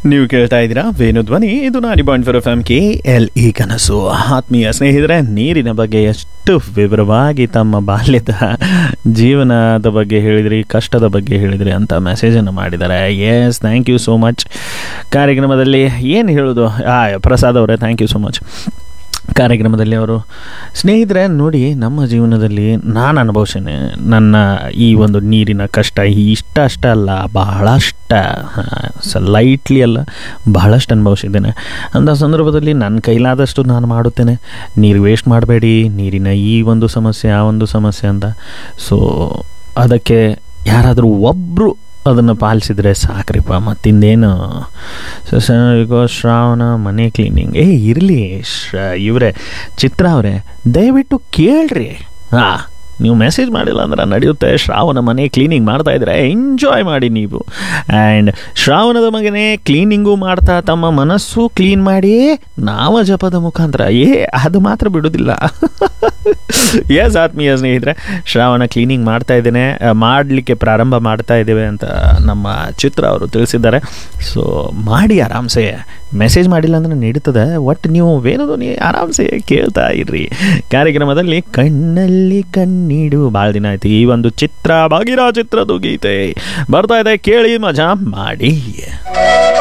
ನೀವು ಕೇಳ್ತಾ ಇದ್ದೀರಾ ವೇಣು ಧ್ವನಿ ಇದು ninety point four F M K L E ಕನಸು ಆತ್ಮೀಯ ಸ್ನೇಹಿತರೆ ನೀರಿನ ಬಗ್ಗೆ ಎಷ್ಟು ವಿವರವಾಗಿ ತಮ್ಮ ಬಾಲ್ಯದ ಜೀವನದ ಬಗ್ಗೆ ಹೇಳಿದ್ರಿ ಕಷ್ಟದ ಬಗ್ಗೆ ಹೇಳಿದ್ರಿ ಅಂತ ಮೆಸೇಜನ್ನು ಮಾಡಿದ್ದಾರೆ yes thank you so much ಕಾರ್ಯಕ್ರಮದಲ್ಲಿ ಏನು ಹೇಳೋದು ಆ ಪ್ರಸಾದ್ ಅವರೇ ಥ್ಯಾಂಕ್ ಯು ಸೋ ಮಚ್ ಕಾರ್ಯಕ್ರಮದಲ್ಲಿ ಅವರು ಸ್ನೇಹಿತರೆ ನೋಡಿ ನಮ್ಮ ಜೀವನದಲ್ಲಿ ನಾನು ಅನುಭವಿಸೇನೆ ನನ್ನ ಈ ಒಂದು ನೀರಿನ ಕಷ್ಟ ಇಷ್ಟ ಅಷ್ಟ ಅಲ್ಲ ಬಹಳಷ್ಟ ಸ ಲೈಟ್ಲಿ ಅಲ್ಲ ಬಹಳಷ್ಟು ಅನುಭವಿಸಿದ್ದೇನೆ ಅಂಥ ಸಂದರ್ಭದಲ್ಲಿ ನನ್ನ ಕೈಲಾದಷ್ಟು ನಾನು ಮಾಡುತ್ತೇನೆ ನೀರು ವೇಸ್ಟ್ ಮಾಡಬೇಡಿ ನೀರಿನ ಈ ಒಂದು ಸಮಸ್ಯೆ ಆ ಒಂದು ಸಮಸ್ಯೆ ಅಂತ ಸೊ ಅದಕ್ಕೆ ಯಾರಾದರೂ ಒಬ್ಬರು ಅದನ್ನು ಪಾಲಿಸಿದ್ರೆ ಸಾಕ್ರಿಪ್ಪ ಮತ್ತಿಂದೇನು ಸೊ ಸ ಶ್ರಾವಣ ಮನೆ ಕ್ಲೀನಿಂಗ್ ಏ ಇರಲಿ ಶ್ರ ಇವರೇ ಚಿತ್ರ ಅವರೇ ದಯವಿಟ್ಟು ಕೇಳ್ರಿ ಹಾಂ ನೀವು ಮೆಸೇಜ್ ಮಾಡಿಲ್ಲ ಅಂದ್ರೆ ನಡೆಯುತ್ತೆ ಶ್ರಾವಣ ಮನೆ ಕ್ಲೀನಿಂಗ್ ಮಾಡ್ತಾ ಇದ್ರೆ ಎಂಜಾಯ್ ಮಾಡಿ ನೀವು ಆ್ಯಂಡ್ ಶ್ರಾವಣದ ಮಗನೇ ಕ್ಲೀನಿಂಗು ಮಾಡ್ತಾ ತಮ್ಮ ಮನಸ್ಸು ಕ್ಲೀನ್ ಮಾಡಿ ನಾಮ ಜಪದ ಮುಖಾಂತರ ಏ ಅದು ಮಾತ್ರ ಬಿಡೋದಿಲ್ಲ ಎಸ್ ಆತ್ಮೀಯ ಸ್ನೇಹಿತರೆ ಶ್ರಾವಣ ಕ್ಲೀನಿಂಗ್ ಮಾಡ್ತಾ ಇದ್ದೇನೆ ಮಾಡಲಿಕ್ಕೆ ಪ್ರಾರಂಭ ಮಾಡ್ತಾ ಇದ್ದೇವೆ ಅಂತ ನಮ್ಮ ಚಿತ್ರ ಅವರು ತಿಳಿಸಿದ್ದಾರೆ ಸೊ ಮಾಡಿ ಆರಾಮ್ಸೆ ಮೆಸೇಜ್ ಮಾಡಿಲ್ಲ ಅಂದ್ರೆ ನಡೀತದೆ ಒಟ್ಟು ನೀವು ವೇಣುಧ್ವನಿ ಆರಾಮ್ಸೆ ಕೇಳ್ತಾ ಇರ್ರಿ ಕಾರ್ಯಕ್ರಮದಲ್ಲಿ ಕಣ್ಣಲ್ಲಿ ಕಣ್ಣಿಡು ಭಾಳ ದಿನ ಆಯ್ತು ಈ ಒಂದು ಚಿತ್ರ ಭಾಗಿರ ಚಿತ್ರದ ಗೀತೆ ಬರ್ತಾ ಇದೆ ಕೇಳಿ ಮಜಾ ಮಾಡಿ